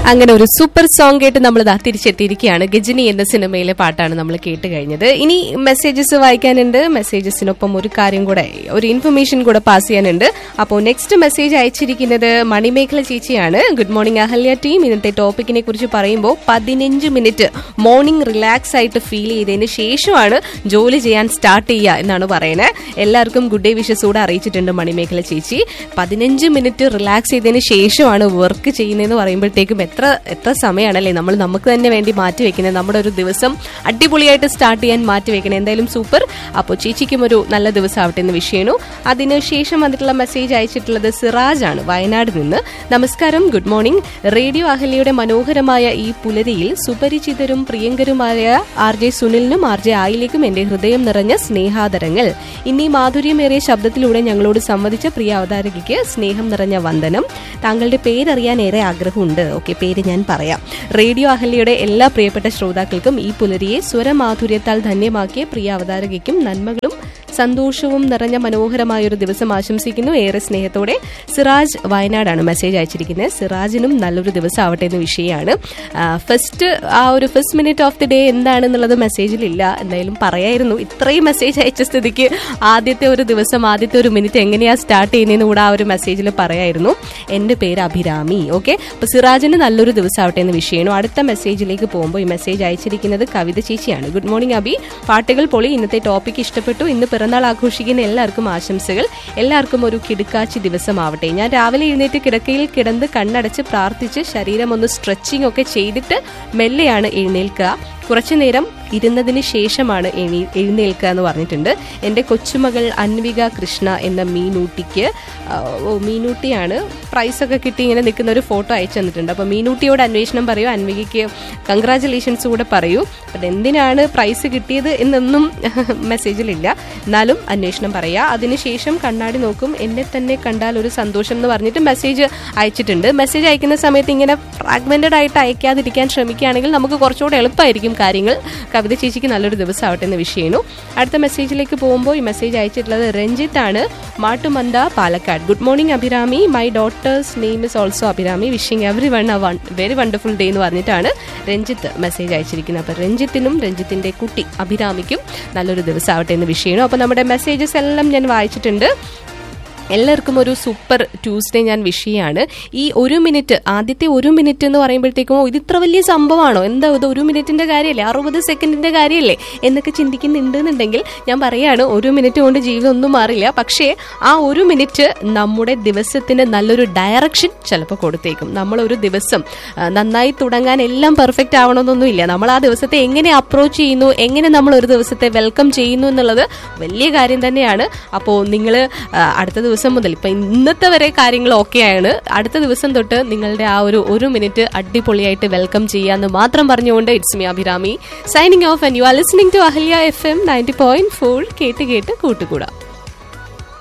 അങ്ങനെ ഒരു super song കേട്ട് നമ്മൾ ഇതാ തിരിച്ചെത്തിയിരിക്കുകയാണ് ഗജനി എന്ന സിനിമയിലെ പാട്ടാണ് നമ്മൾ കേട്ട് കഴിഞ്ഞത് ഇനി മെസ്സേജസ് വായിക്കാനുണ്ട് മെസ്സേജസിനൊപ്പം ഒരു കാര്യം കൂടെ ഒരു ഇൻഫർമേഷൻ കൂടെ പാസ് ചെയ്യാനുണ്ട് അപ്പോൾ നെക്സ്റ്റ് മെസ്സേജ് അയച്ചിരിക്കുന്നത് മണിമേഖല ചേച്ചിയാണ് ഗുഡ് മോർണിംഗ് അഹല്യ ടീം ഇന്നത്തെ ടോപ്പിക്കിനെ കുറിച്ച് പറയുമ്പോൾ പതിനഞ്ച് മിനിറ്റ് മോർണിംഗ് റിലാക്സ് ആയിട്ട് ഫീൽ ചെയ്തതിന് ശേഷമാണ് ജോലി ചെയ്യാൻ സ്റ്റാർട്ട് ചെയ്യുക എന്നാണ് പറയുന്നത് എല്ലാവർക്കും ഗുഡ് ഡേ വിഷസ് കൂടെ അറിയിച്ചിട്ടുണ്ട് മണിമേഖല ചേച്ചി പതിനഞ്ച് മിനിറ്റ് റിലാക്സ് ചെയ്തതിന് ശേഷമാണ് വർക്ക് ചെയ്യുന്നതെന്ന് പറയുമ്പോഴത്തേക്കും എത്ര എത്ര സമയമാണല്ലേ നമ്മൾ നമുക്ക് തന്നെ വേണ്ടി മാറ്റി വെക്കുന്നത് നമ്മുടെ ഒരു ദിവസം അടിപൊളിയായിട്ട് സ്റ്റാർട്ട് ചെയ്യാൻ മാറ്റി വെക്കണം എന്തായാലും സൂപ്പർ അപ്പോൾ ചേച്ചിക്കും ഒരു നല്ല ദിവസം ആവട്ടെ എന്ന് വിഷയണു അതിന് ശേഷം വന്നിട്ടുള്ള മെസ്സേജ് അയച്ചിട്ടുള്ളത് സിറാജ് ആണ് വയനാട് നിന്ന് നമസ്കാരം ഗുഡ് മോർണിംഗ് റേഡിയോ അഹല്യയുടെ മനോഹരമായ ഈ പുലരിയിൽ സുപരിചിതരും പ്രിയങ്കരുമായ ആർ ജെ സുനിലിനും ആർ ജെ ആയിലേക്കും എന്റെ ഹൃദയം നിറഞ്ഞ സ്നേഹാദരങ്ങൾ ഇന്നീ മാധുര്യമേറിയ ശബ്ദത്തിലൂടെ ഞങ്ങളോട് സംവദിച്ച പ്രിയ അവതാരകയ്ക്ക് സ്നേഹം നിറഞ്ഞ വന്ദനം താങ്കളുടെ പേരറിയാൻ ഏറെ ആഗ്രഹമുണ്ട് ഓക്കെ പേര് ഞാൻ പറയാം റേഡിയോ അഹല്യയുടെ എല്ലാ പ്രിയപ്പെട്ട ശ്രോതാക്കൾക്കും ഈ പുലരിയെ സ്വരമാധുര്യത്താൽ ധന്യമാക്കിയ പ്രിയ അവതാരകയ്ക്കും നന്മകളും സന്തോഷവും നിറഞ്ഞ മനോഹരമായ ഒരു ദിവസം ആശംസിക്കുന്നു ഏറെ സ്നേഹത്തോടെ സിറാജ് വയനാടാണ് മെസ്സേജ് അയച്ചിരിക്കുന്നത് സിറാജിനും നല്ലൊരു ദിവസം ആവട്ടെ എന്ന വിഷയമാണ് ഫസ്റ്റ് ആ ഒരു first minute of the day എന്താണെന്നുള്ളത് മെസ്സേജിലില്ല എന്തായാലും പറയായിരുന്നു ഇത്രയും മെസ്സേജ് അയച്ച സ്ഥിതിക്ക് ആദ്യത്തെ ഒരു ദിവസം ആദ്യത്തെ ഒരു മിനിറ്റ് എങ്ങനെയാ സ്റ്റാർട്ട് ചെയ്യുന്നതെന്ന് കൂടെ ആ ഒരു മെസ്സേജിൽ പറയായിരുന്നു എൻ്റെ പേര് അഭിരാമി ഓക്കെ അപ്പൊ സിറാജിന് നല്ലൊരു ദിവസം ആവട്ടെ എന്ന വിഷയമാണ് അടുത്ത മെസ്സേജിലേക്ക് പോകുമ്പോൾ ഈ മെസ്സേജ് അയച്ചിരിക്കുന്നത് കവിത ചേച്ചിയാണ് ഗുഡ് മോർണിംഗ് അബി പാട്ടുകൾ പൊളി ഇന്നത്തെ ടോപ്പിക് ഇഷ്ടപ്പെട്ടു ഇന്ന് പിറന്നാൾ ആഘോഷിക്കുന്ന എല്ലാവർക്കും ആശംസകൾ എല്ലാവർക്കും ഒരു കിടുക്കാച്ചി ദിവസമാവട്ടെ ഞാൻ രാവിലെ എഴുന്നേറ്റ് കിടക്കയിൽ കിടന്ന് കണ്ണടച്ച് പ്രാർത്ഥിച്ച് ശരീരം ഒന്ന് സ്ട്രെച്ചിങ് ഒക്കെ ചെയ്തിട്ട് മെല്ലെയാണ് എഴുന്നേൽക്കുക കുറച്ചു നേരം ഇരുന്നതിന് ശേഷമാണ് എണീ എഴുന്നേൽക്കുക എന്ന് പറഞ്ഞിട്ടുണ്ട് എൻ്റെ കൊച്ചുമകൾ അൻവിക കൃഷ്ണ എന്ന മീനൂട്ടിക്ക് ആ, ഓ മീനൂട്ടിയാണ് പ്രൈസൊക്കെ കിട്ടി ഇങ്ങനെ നിൽക്കുന്ന ഒരു ഫോട്ടോ അയച്ചു തന്നിട്ടുണ്ട് അപ്പോൾ മീനൂട്ടിയോട് അന്വേഷണം പറയൂ അൻവികയ്ക്ക് കൺഗ്രാചുലേഷൻസ് കൂടെ പറയൂ അപ്പം എന്തിനാണ് പ്രൈസ് കിട്ടിയത് എന്നൊന്നും മെസ്സേജിലില്ല എന്നാലും അന്വേഷണം പറയുക അതിനുശേഷം കണ്ണാടി നോക്കും എന്നെ തന്നെ കണ്ടാൽ ഒരു സന്തോഷം എന്ന് പറഞ്ഞിട്ട് മെസ്സേജ് അയച്ചിട്ടുണ്ട് മെസ്സേജ് അയക്കുന്ന സമയത്ത് ഇങ്ങനെ ഫ്രാഗ്മെന്റഡ് ആയിട്ട് അയക്കാതിരിക്കാൻ ശ്രമിക്കുകയാണെങ്കിൽ നമുക്ക് കുറച്ചുകൂടെ എളുപ്പമായിരിക്കും കാര്യങ്ങൾ കവിത ചേച്ചിക്ക് നല്ലൊരു ദിവസം ആവട്ടെ എന്ന് വിഷയണു അടുത്ത മെസ്സേജിലേക്ക് പോകുമ്പോൾ ഈ മെസ്സേജ് അയച്ചിട്ടുള്ളത് രഞ്ജിത്ത് ആണ് Mattumantha Palakkad good morning Abhirami my daughter's name is also Abhirami wishing everyone a one very wonderful day എന്ന് പറഞ്ഞിട്ടാണ് രഞ്ജിത്ത് മെസ്സേജ് അയച്ചിരിക്കുന്നത് അപ്പോൾ രഞ്ജിത്തിനും രഞ്ജിത്തിന്റെ കുട്ടി അഭിരാമിക്കും നല്ലൊരു ദിവസം ആവട്ടെ എന്ന് വിഷയണു അപ്പോൾ നമ്മുടെ മെസ്സേജസ് എല്ലാം ഞാൻ വായിച്ചിട്ടുണ്ട് എല്ലാവർക്കും ഒരു സൂപ്പർ ട്യൂസ്ഡേ ഞാൻ വിഷ് ചെയ്യാണ് ഈ ഒരു മിനിറ്റ് ആദ്യത്തെ ഒരു മിനിറ്റ് എന്ന് പറയുമ്പോഴത്തേക്കും "ഓ, ഇത് ഇത്ര വലിയ സംഭവമാണോ എന്താ ഇത് ഒരു മിനിറ്റിന്റെ കാര്യമല്ലേ അറുപത് സെക്കൻഡിന്റെ കാര്യമല്ലേ എന്നൊക്കെ ചിന്തിക്കുന്നുണ്ടെന്നുണ്ടെങ്കിൽ ഞാൻ പറയാണ് ഒരു മിനിറ്റ് കൊണ്ട് ജീവിതം ഒന്നും മാറില്ല പക്ഷേ ആ ഒരു മിനിറ്റ് നമ്മുടെ ദിവസത്തിന് നല്ലൊരു ഡയറക്ഷൻ ചിലപ്പോൾ കൊടുത്തേക്കും നമ്മൾ ഒരു ദിവസം ആ, നന്നായി തുടങ്ങാൻ എല്ലാം പെർഫെക്റ്റ് ആവണമെന്നൊന്നുമില്ല നമ്മൾ ആ ദിവസത്തെ എങ്ങനെ അപ്രോച്ച് ചെയ്യുന്നു എങ്ങനെ നമ്മൾ ഒരു ദിവസത്തെ വെൽക്കം ചെയ്യുന്നു എന്നുള്ളത് വലിയ കാര്യം തന്നെയാണ് അപ്പോൾ നിങ്ങൾ അടുത്ത ദിവസം മുതൽ ഇപ്പം ഇന്നത്തെ വരെ കാര്യങ്ങൾ ഓക്കെ ആണ് അടുത്ത ദിവസം തൊട്ട് നിങ്ങളുടെ ആ ഒരു ഒരു മിനിറ്റ് അടിപൊളിയായിട്ട് വെൽക്കം ചെയ്യാന്ന് മാത്രം പറഞ്ഞുകൊണ്ട് it's me Abhirami signing off and you are listening to Ahalya F M ninety point four കേട്ട് കേട്ട് കൂട്ടുകൂടാം